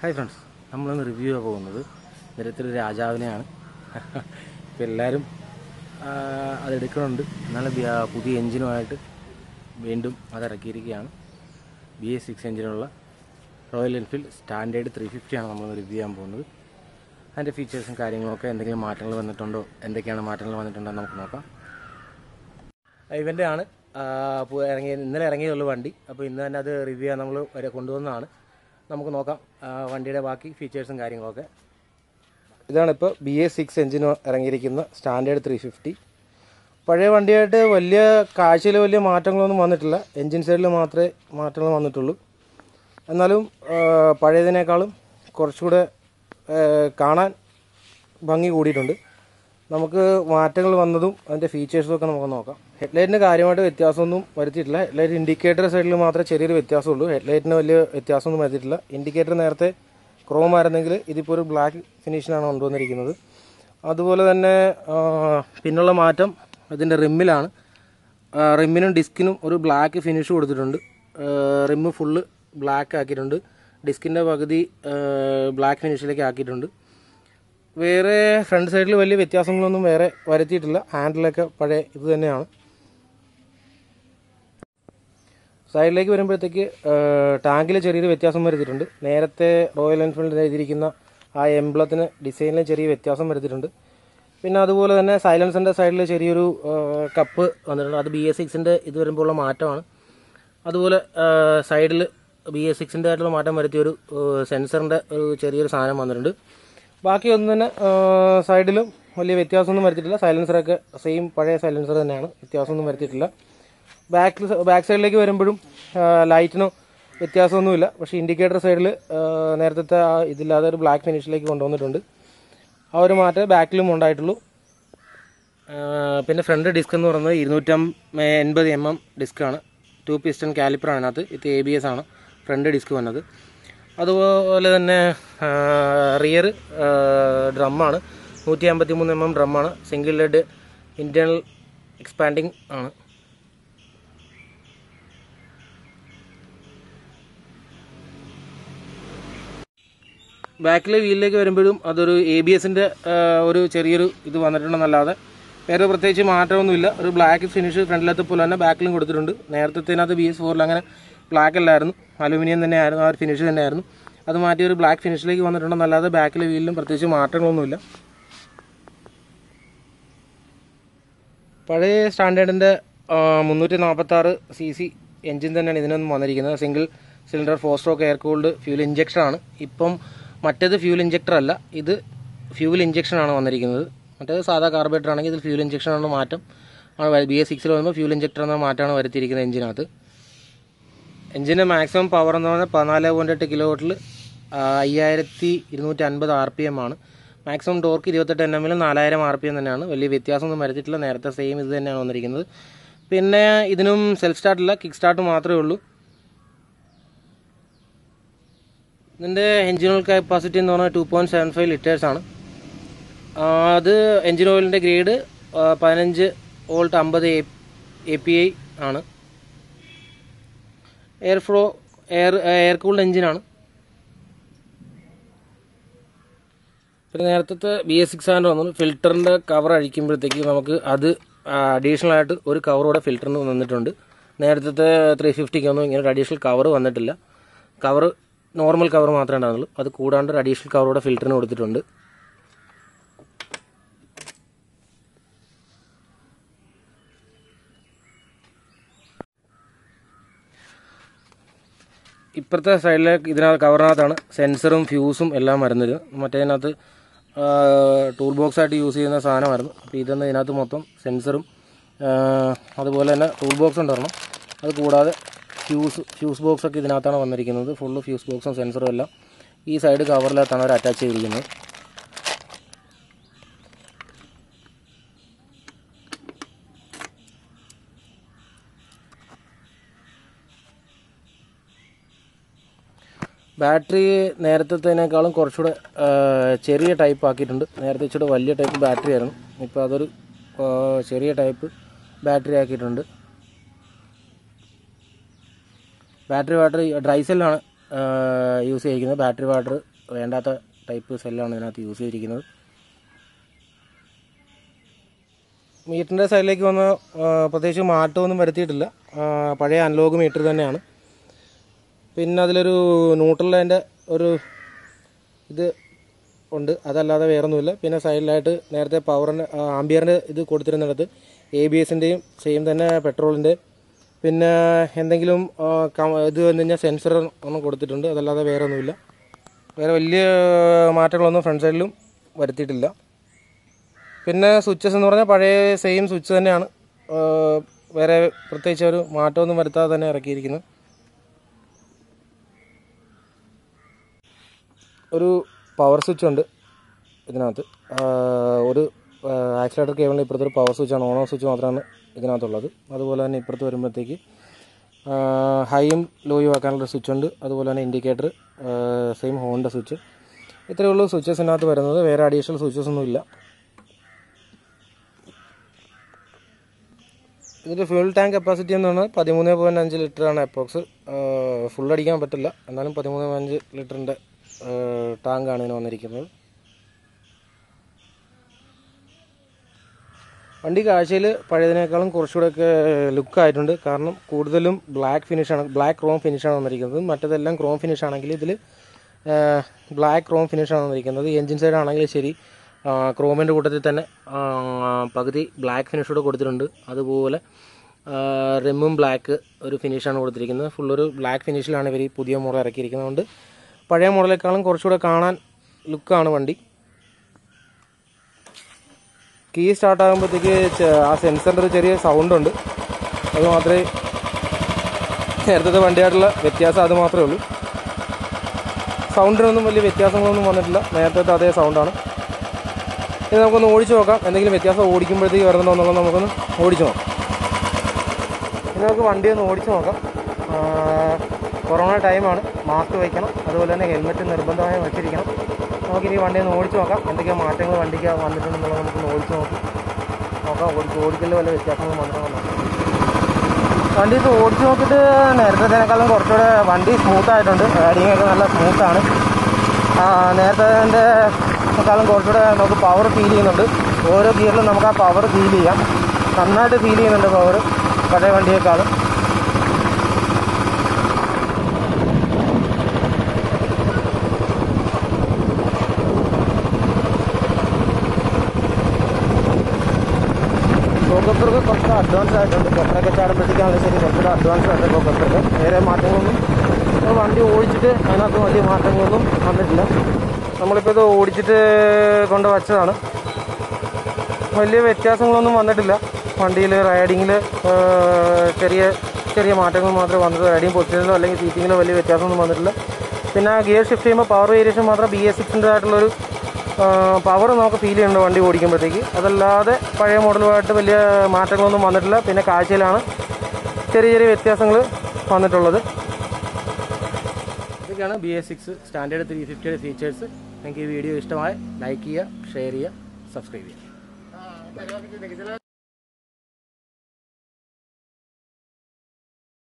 hi friends നമ്മളിന്ന് review ചെയ്യാൻ പോകുന്നത് നിരത്തിൽ രാജാവിനെയാണ് ഇപ്പം എല്ലാവരും ആ, അതെടുക്കണുണ്ട് എന്നാലും ബി- ആ, പുതിയ എഞ്ചിനുമായിട്ട് വീണ്ടും അത് ഇറക്കിയിരിക്കുകയാണ് ബി എസ് സിക്സ് എഞ്ചിനുള്ള റോയൽ എൻഫീൽഡ് സ്റ്റാൻഡേർഡ് ത്രീ ഫിഫ്റ്റിയാണ് നമ്മൾ റിവ്യൂ ചെയ്യാൻ പോകുന്നത് അതിൻ്റെ ഫീച്ചേഴ്സും കാര്യങ്ങളൊക്കെ എന്തെങ്കിലും മാറ്റങ്ങൾ വന്നിട്ടുണ്ടോ എന്തൊക്കെയാണ് മാറ്റങ്ങൾ വന്നിട്ടുണ്ടോ എന്ന് നമുക്ക് നോക്കാം ഇവൻ്റെ ആണ് ആ, പു- ഇറങ്ങിയ ഇന്നലെ ഇറങ്ങിയതുള്ളൂ വണ്ടി അപ്പോൾ ഇന്ന് തന്നെ അത് റിവ്യൂ ചെയ്യാൻ നമ്മൾ വരെ കൊണ്ടുവന്നതാണ് നമുക്ക് നോക്കാം ആ, വണ്ടിയുടെ ബാക്കി ഫീച്ചേഴ്സും കാര്യങ്ങളൊക്കെ ഇതാണിപ്പോൾ ബി എ സിക്സ് എഞ്ചിന് ഇറങ്ങിയിരിക്കുന്ന സ്റ്റാൻഡേർഡ് ത്രീ ഫിഫ്റ്റി പഴയ വണ്ടിയായിട്ട് വലിയ കാഴ്ചയിൽ വലിയ മാറ്റങ്ങളൊന്നും വന്നിട്ടില്ല എൻജിൻ സൈഡിൽ മാത്രമേ മാറ്റങ്ങൾ വന്നിട്ടുള്ളൂ എന്നാലും ആ, പഴയതിനേക്കാളും കുറച്ചുകൂടെ ആ, കാണാൻ ഭംഗി കൂടിയിട്ടുണ്ട് നമുക്ക് മാറ്റങ്ങൾ വന്നതും അതിൻ്റെ ഫീച്ചേഴ്സും ഒക്കെ നമുക്ക് നോക്കാം ഹെഡ്ലൈറ്റിന് കാര്യമായിട്ട് വ്യത്യാസമൊന്നും വരുത്തിയിട്ടില്ല ഹെഡ്ലൈറ്റ് ഇൻഡിക്കേറ്റർ സൈഡിൽ മാത്രമേ ചെറിയൊരു വ്യത്യാസമുള്ളൂ ഹെഡ്ലൈറ്റിന് വലിയ വ്യത്യാസമൊന്നും വരുത്തിയിട്ടില്ല ഇൻഡിക്കേറ്റർ നേരത്തെ ക്രോം ആയിരുന്നെങ്കിൽ ഇതിപ്പോൾ ഒരു ബ്ലാക്ക് ഫിനിഷിനാണ് കൊണ്ടുവന്നിരിക്കുന്നത് അതുപോലെ തന്നെ ആ, പിന്നുള്ള മാറ്റം ഇതിൻ്റെ റിമ്മിലാണ് റിമ്മിനും ഡിസ്കിനും ഒരു ബ്ലാക്ക് ഫിനിഷ് കൊടുത്തിട്ടുണ്ട് റിമ്മ് ഫുള്ള് ബ്ലാക്ക് ആക്കിയിട്ടുണ്ട് ഡിസ്കിൻ്റെ പകുതി ബ്ലാക്ക് ഫിനിഷിലേക്ക് ആക്കിയിട്ടുണ്ട് വേറെ ഫ്രണ്ട് സൈഡിൽ വലിയ വ്യത്യാസങ്ങളൊന്നും വേറെ വരുത്തിയിട്ടില്ല ഹാൻഡിലൊക്കെ പഴയ ഇത് തന്നെയാണ് സൈഡിലേക്ക് വരുമ്പോഴത്തേക്ക് ടാങ്കിൽ ചെറിയൊരു വ്യത്യാസം വരുത്തിയിട്ടുണ്ട് നേരത്തെ റോയൽ എൻഫീൽഡ് എഴുതിയിരിക്കുന്ന ആ എംബ്ലത്തിന് ഡിസൈനിൽ ചെറിയ വ്യത്യാസം വരുത്തിയിട്ടുണ്ട് പിന്നെ അതുപോലെ തന്നെ സൈലൻസിൻ്റെ സൈഡിൽ ചെറിയൊരു കപ്പ് വന്നിട്ടുണ്ട് അത് ബി എസ് സിക്സിൻ്റെ ഇത് വരുമ്പോഴുള്ള മാറ്റമാണ് അതുപോലെ സൈഡിൽ ബി എസ് സിക്സിൻ്റെ ആയിട്ടുള്ള മാറ്റം വരുത്തിയ ഒരു സെൻസറിൻ്റെ ഒരു ചെറിയൊരു സാധനം വന്നിട്ടുണ്ട് ബാക്കി ഒന്നും തന്നെ സൈഡിലും വലിയ വ്യത്യാസമൊന്നും വരുത്തിയിട്ടില്ല സൈലൻസറൊക്കെ സെയിം പഴയ സൈലൻസർ തന്നെയാണ് വ്യത്യാസമൊന്നും വരുത്തിയിട്ടില്ല ബാക്കിൽ ബാക്ക് സൈഡിലേക്ക് വരുമ്പോഴും ലൈറ്റിനോ വ്യത്യാസമൊന്നുമില്ല പക്ഷേ ഇൻഡിക്കേറ്റർ സൈഡിൽ നേരത്തെ ആ ഇതില്ലാതെ ഒരു ബ്ലാക്ക് ഫിനിഷിലേക്ക് കൊണ്ടുവന്നിട്ടുണ്ട് ആ ഒരു മാറ്റം ബാക്കിലും ഉണ്ടായിട്ടുള്ളൂ ആ, പിന്നെ ഫ്രണ്ട് ഡിസ്ക് എന്ന് പറയുന്നത് ഇരുന്നൂറ്റം എൺപത് എം എം ഡിസ്ക്കാണ് ടു പിസ്റ്റൺ കാലിപ്പറാണ് അതിനകത്ത് ഇത് എ ബി എസ് ആണ് ഫ്രണ്ട് ഡിസ്ക് വന്നത് അതുപോലെ തന്നെ റിയർ ഡ്രമ്മാണ് നൂറ്റി അമ്പത്തി മൂന്ന് എം എം ഡ്രമ്മാണ് സിംഗിൾ ലെഡ് ഇൻറ്റേർണൽ എക്സ്പാൻഡിങ് ആണ് ബാക്കിൽ വീലിലേക്ക് വരുമ്പോഴും അതൊരു എ ബി എസിൻ്റെ ഒരു ചെറിയൊരു ഇത് വന്നിട്ടുണ്ടെന്നല്ലാതെ വേറെ പ്രത്യേകിച്ച് മാറ്റമൊന്നുമില്ല ഒരു ബ്ലാക്ക് ഫിനിഷ് ഫ്രണ്ടിലത്തെ പോലെ തന്നെ ബാക്കിലും കൊടുത്തിട്ടുണ്ട് നേരത്തേനകത്ത് ബി എസ് ഫോറിൽ അങ്ങനെ ബ്ലാക്ക് അല്ലായിരുന്നു അലുമിനിയം തന്നെയായിരുന്നു ആ ഒരു ഫിനിഷ് തന്നെയായിരുന്നു അത് മാറ്റി ഒരു ബ്ലാക്ക് ഫിനിഷിലേക്ക് വന്നിട്ടുണ്ടെന്നല്ലാതെ ബാക്കിലെ വീലിലും പ്രത്യേകിച്ച് മാറ്റങ്ങളൊന്നുമില്ല പഴയ സ്റ്റാൻഡേർഡിൻ്റെ മുന്നൂറ്റി നാൽപ്പത്താറ് സി സി എൻജിൻ തന്നെയാണ് ഇതിനൊന്നും വന്നിരിക്കുന്നത് single cylinder four stroke air cooled fuel ഇഞ്ചക്ടറാണ് ഇപ്പം മറ്റേത് ഫ്യൂൽ ഇഞ്ചക്ടർ അല്ല ഇത് ഫ്യൂൽ ഇഞ്ചക്ഷനാണ് വന്നിരിക്കുന്നത് മറ്റേത് സാധാ കാർബറേറ്റർ ആണെങ്കിൽ ഇതിൽ ഫ്യൂൽ ഇഞ്ചക്ഷനാണ് മാറ്റം ആണ് ബി എസ് സിക്സിൽ വരുമ്പോൾ ഫ്യൂൽ ഇഞ്ചക്ടർ എന്ന മാറ്റമാണ് വരുത്തിയിരിക്കുന്നത് എഞ്ചിനകത്ത് എഞ്ചിൻ്റെ മാക്സിമം പവർ എന്ന് പറഞ്ഞാൽ പതിനാല് പോയിൻറ്റ് എട്ട് കിലോ വോട്ടിൽ അയ്യായിരത്തി ഇരുന്നൂറ്റി അൻപത് ആർ പി എം ആണ് മാക്സിമം ടോർക്ക് ഇരുപത്തെട്ട് എൻ എമ്മിൽ നാലായിരം ആർ പി എം തന്നെയാണ് വലിയ വ്യത്യാസമൊന്നും വരുത്തിയിട്ടില്ല നേരത്തെ സെയിം ഇത് തന്നെയാണ് വന്നിരിക്കുന്നത് പിന്നെ ഇതിനും സെൽഫ് സ്റ്റാർട്ടില്ല കിക്ക് സ്റ്റാർട്ട് മാത്രമേ ഉള്ളൂ ഇതിൻ്റെ എഞ്ചിൻ കപ്പാസിറ്റി എന്ന് പറഞ്ഞാൽ ടു പോയിൻറ്റ് സെവൻ ഫൈവ് ലിറ്റേഴ്സാണ് അത് എഞ്ചിൻ ഓയിലിൻ്റെ ഗ്രേഡ് പതിനഞ്ച് വോൾട്ട് അമ്പത് എ പി ഐ ആണ് air flow air air cooled എഞ്ചിനാണ് പിന്നെ നേരത്തെ ബി എസ് സിക്സ് ആൻഡ് വന്നു ഫിൽറ്ററിൻ്റെ കവർ അഴിക്കുമ്പോഴത്തേക്ക് നമുക്ക് അത് അഡീഷണൽ ആയിട്ട് ഒരു കവറൂടെ ഫിൽറ്ററിന് വന്നിട്ടുണ്ട് നേരത്തെ ത്രീ ഫിഫ്റ്റിക്കൊന്നും ഇങ്ങനെ ഒരു അഡീഷണൽ കവർ വന്നിട്ടില്ല കവർ നോർമൽ കവർ മാത്രമേ ഉണ്ടാകുന്നുള്ളൂ അത് കൂടാണ്ട് ഒരു അഡീഷണൽ കവറൂടെ ഫിൽറ്ററിന് കൊടുത്തിട്ടുണ്ട് ഇപ്പുറത്തെ സൈഡിലേക്ക് ഇതിനകത്ത് കവറിനകത്താണ് സെൻസറും ഫ്യൂസും എല്ലാം വരുന്നത് മറ്റേതിനകത്ത് ടൂൾ ബോക്സ് ആയിട്ട് യൂസ് ചെയ്യുന്ന സാധനമായിരുന്നു അപ്പോൾ ഇതെന്ന് ഇതിനകത്ത് മൊത്തം സെൻസറും അതുപോലെ തന്നെ ടൂൾ ബോക്സ് ഉണ്ടായിരുന്നു അത് കൂടാതെ ഫ്യൂസ് ഫ്യൂസ് ബോക്സ് ഒക്കെ ഇതിനകത്താണ് വന്നിരിക്കുന്നത് ഫുള്ള് ഫ്യൂസ് ബോക്സും സെൻസറും എല്ലാം ഈ സൈഡ് കവറിനകത്താണ് അവർ അറ്റാച്ച് ചെയ്തിരിക്കുന്നത് ബാറ്ററി നേരത്തേനേക്കാളും കുറച്ചുകൂടെ ആ, ചെറിയ ടൈപ്പ് ആക്കിയിട്ടുണ്ട് നേരത്തെ ഇച്ചിരി വലിയ ടൈപ്പ് ബാറ്ററി ആയിരുന്നു ഇപ്പോൾ അതൊരു ആ, ചെറിയ ടൈപ്പ് ബാറ്ററി ആക്കിയിട്ടുണ്ട് ബാറ്ററി വാട്ടർ ഡ്രൈ സെല്ലാണ് യൂസ് ചെയ്തിരിക്കുന്നത് ബാറ്ററി വാട്ടർ വേണ്ടാത്ത ടൈപ്പ് സെല്ലാണ് ഇതിനകത്ത് യൂസ് ചെയ്തിരിക്കുന്നത് മീറ്ററിൻ്റെ സൈഡിലേക്ക് വന്ന് ആ, പ്രത്യേകിച്ച് മാറ്റമൊന്നും വരുത്തിയിട്ടില്ല ആ, പഴയ അനലോഗ് മീറ്റർ തന്നെയാണ് പിന്നെ അതിലൊരു ന്യൂട്രലിൻ്റെ ഒരു ഇത് ഉണ്ട് അതല്ലാതെ വേറൊന്നുമില്ല പിന്നെ സൈഡിലായിട്ട് നേരത്തെ പവറിൻ്റെ ആംബിയറിൻ്റെ ഇത് കൊടുത്തിരുന്നിടത്ത് എ ബി എസിൻ്റെയും സെയിം തന്നെ പെട്രോളിൻ്റെ പിന്നെ എന്തെങ്കിലും ആ, കം- ഇത് വന്നു കഴിഞ്ഞാൽ സെൻസർ ഒന്നും കൊടുത്തിട്ടുണ്ട് അതല്ലാതെ വേറെ ഒന്നുമില്ല വേറെ വലിയ മാറ്റങ്ങളൊന്നും ഫ്രണ്ട് സൈഡിലും വരുത്തിയിട്ടില്ല പിന്നെ സ്വിച്ചസ് എന്ന് പറഞ്ഞാൽ പഴയ സെയിം സ്വിച്ച് തന്നെയാണ് ആ, വേറെ പ്രത്യേകിച്ച് ഒരു മാറ്റമൊന്നും വരുത്താതെ തന്നെ ഇറക്കിയിരിക്കുന്നത് ഒരു പവർ സ്വിച്ച് ഉണ്ട് ഇതിനകത്ത് ആ, ഒരു ആക്സിലേറ്റർ കേബിളിന് ഇപ്പുറത്ത് ഒരു പവർ സ്വിച്ചാണ് ഓൺ ഓഫ് സ്വിച്ച് മാത്രമാണ് ഇതിനകത്തുള്ളത് അതുപോലെ തന്നെ ഇപ്പുറത്ത് വരുമ്പോഴത്തേക്ക് ഹൈയും ലോയും ആക്കാനുള്ള സ്വിച്ച് ഉണ്ട് അതുപോലെ തന്നെ ഇൻഡിക്കേറ്റർ സെയിം ഹോണിൻ്റെ സ്വിച്ച് ഇത്രയേ ഉള്ളൂ സ്വിച്ചസിനകത്ത് വരുന്നത് വേറെ അഡീഷണൽ സ്വിച്ചസ് ഒന്നും ഇല്ല ഇതിൻ്റെ ഫ്യൂൾ ടാങ്ക് കപ്പാസിറ്റി എന്ന് പറഞ്ഞാൽ പതിമൂന്ന് പോയിൻറ്റ് അഞ്ച് ലിറ്ററാണ് അപ്രോക്സ് ഫുൾ അടിക്കാൻ പറ്റില്ല എന്നാലും പതിമൂന്ന് പോയിൻറ്റ് അഞ്ച് ലിറ്ററിൻ്റെ ടാങ്കാണ് ഇതിന് വന്നിരിക്കുന്നത് വണ്ടി കാഴ്ചയിൽ പഴയതിനേക്കാളും കുറച്ചുകൂടെയൊക്കെ ലുക്കായിട്ടുണ്ട് കാരണം കൂടുതലും ബ്ലാക്ക് ഫിനിഷാണ് ബ്ലാക്ക് ക്രോം ഫിനിഷാണ് വന്നിരിക്കുന്നത് മറ്റേതെല്ലാം ക്രോം ഫിനിഷ് ആണെങ്കിൽ ഇതിൽ ബ്ലാക്ക് ക്രോം ഫിനിഷാണ് വന്നിരിക്കുന്നത് എൻജിൻ സൈഡ് ആണെങ്കിലും ശരി ക്രോമിൻ്റെ കൂട്ടത്തിൽ തന്നെ ആ, പകുതി ബ്ലാക്ക് ഫിനിഷോട് കൊടുത്തിട്ടുണ്ട് അതുപോലെ റിമ്മും ബ്ലാക്ക് ഒരു ഫിനിഷാണ് കൊടുത്തിരിക്കുന്നത് ഫുള്ളൊരു ബ്ലാക്ക് ഫിനിഷിലാണ് ഇവർ ഈ പുതിയ മോഡൽ ഇറക്കിയിരിക്കുന്നത് കൊണ്ട് പഴയ മോഡലേക്കാളും കുറച്ചുകൂടെ കാണാൻ ലുക്കാണ് വണ്ടി കീ സ്റ്റാർട്ട് ആകുമ്പോഴത്തേക്ക് ആ സെൻസറിൻ്റെ ഒരു ചെറിയ സൗണ്ട് ഉണ്ട് അത് മാത്രമേ നേരത്തെ വണ്ടിയായിട്ടുള്ള വ്യത്യാസം അത് മാത്രമേ ഉള്ളൂ സൗണ്ടിനൊന്നും വലിയ വ്യത്യാസങ്ങളൊന്നും വന്നിട്ടില്ല നേരത്തെ അതേ സൗണ്ടാണ് ഇത് നമുക്കൊന്ന് ഓടിച്ചു നോക്കാം എന്തെങ്കിലും വ്യത്യാസം ഓടിക്കുമ്പോഴത്തേക്ക് വരുന്നുണ്ടോ എന്നുള്ളത് നമുക്കൊന്ന് ഓടിച്ചു നോക്കാം ഇനി നമുക്ക് വണ്ടി ഒന്ന് ഓടിച്ചു നോക്കാം ആ, കൊറോണ ടൈമാണ് മാസ്ക് വയ്ക്കണം അതുപോലെ തന്നെ ഹെൽമെറ്റ് നിർബന്ധമായും വെച്ചിരിക്കണം നമുക്കിനി വണ്ടി ഒന്ന് ഓടിച്ചു നോക്കാം എന്തൊക്കെ മാറ്റങ്ങൾ വണ്ടിക്ക് വന്നിട്ടുണ്ടെന്നുള്ളത് നമുക്കൊന്ന് ഓടിച്ചു നോക്കി നോക്കാം ഓടിച്ച് ഓടിക്കലിൽ വല്ല വ്യത്യാസങ്ങളും വന്നിട്ടുണ്ടോ വണ്ടി ഇത് ഓടിച്ചു നോക്കിയിട്ട് നേരത്തേക്കാളും കുറച്ചുകൂടെ വണ്ടി സ്മൂത്ത് ആയിട്ടുണ്ട് റൈഡിങ് ഒക്കെ നല്ല സ്മൂത്താണ് നേരത്തേക്കാളും കുറച്ചുകൂടെ നമുക്ക് പവർ ഫീൽ ചെയ്യുന്നുണ്ട് ഓരോ ഗിയറിലും നമുക്ക് ആ പവർ ഫീൽ ചെയ്യാം നന്നായിട്ട് ഫീൽ ചെയ്യുന്നുണ്ട് പവർ പഴയ വണ്ടിയേക്കാളും കോക്കപ്പർക്ക് കുറച്ചുകൂടെ അഡ്വാൻസ് ആയിട്ടുണ്ട് കൊപ്പറൊക്കെ ചാടുമ്പോഴത്തേക്കാണ് ശരി കുറച്ചുകൂടെ അഡ്വാൻസ് ആയിട്ട് കോക്കപ്പർക്ക് വേറെ മാറ്റങ്ങളൊന്നും നമ്മൾ വണ്ടി ഓടിച്ചിട്ട് അതിനകത്ത് വലിയ മാറ്റങ്ങളൊന്നും വന്നിട്ടില്ല നമ്മളിപ്പോൾ ഇത് ഓടിച്ചിട്ട് കൊണ്ട് വച്ചതാണ് വലിയ വ്യത്യാസങ്ങളൊന്നും വന്നിട്ടില്ല വണ്ടിയിൽ റൈഡിങ്ങിൽ ചെറിയ ചെറിയ മാറ്റങ്ങൾ മാത്രമേ വന്നിട്ടുള്ളൂ റൈഡിങ് പൊസിഷനിലോ അല്ലെങ്കിൽ സീറ്റിങ്ങിലോ വലിയ വ്യത്യാസമൊന്നും വന്നിട്ടില്ല പിന്നെ ഗിയർ ഷിഫ്റ്റ് ചെയ്യുമ്പോൾ പവർ വേരിയേഷൻ മാത്രം ബി എസ് സിക്സിൻ്റെ ആയിട്ടുള്ളൊരു പവർ നമുക്ക് ഫീൽ ചെയ്യുന്നുണ്ട് വണ്ടി ഓടിക്കുമ്പോഴത്തേക്ക് അതല്ലാതെ പഴയ മോഡലുമായിട്ട് വലിയ മാറ്റങ്ങളൊന്നും വന്നിട്ടില്ല പിന്നെ കാഴ്ചയിലാണ് ചെറിയ ചെറിയ വ്യത്യാസങ്ങൾ വന്നിട്ടുള്ളത് ഇതൊക്കെയാണ് B S six standard three ഫിഫ്റ്റിയുടെ ഫീച്ചേഴ്സ് നിങ്ങൾക്ക് ഈ വീഡിയോ ഇഷ്ടമായ ലൈക്ക് ചെയ്യുക ഷെയർ ചെയ്യുക സബ്സ്ക്രൈബ് ചെയ്യുക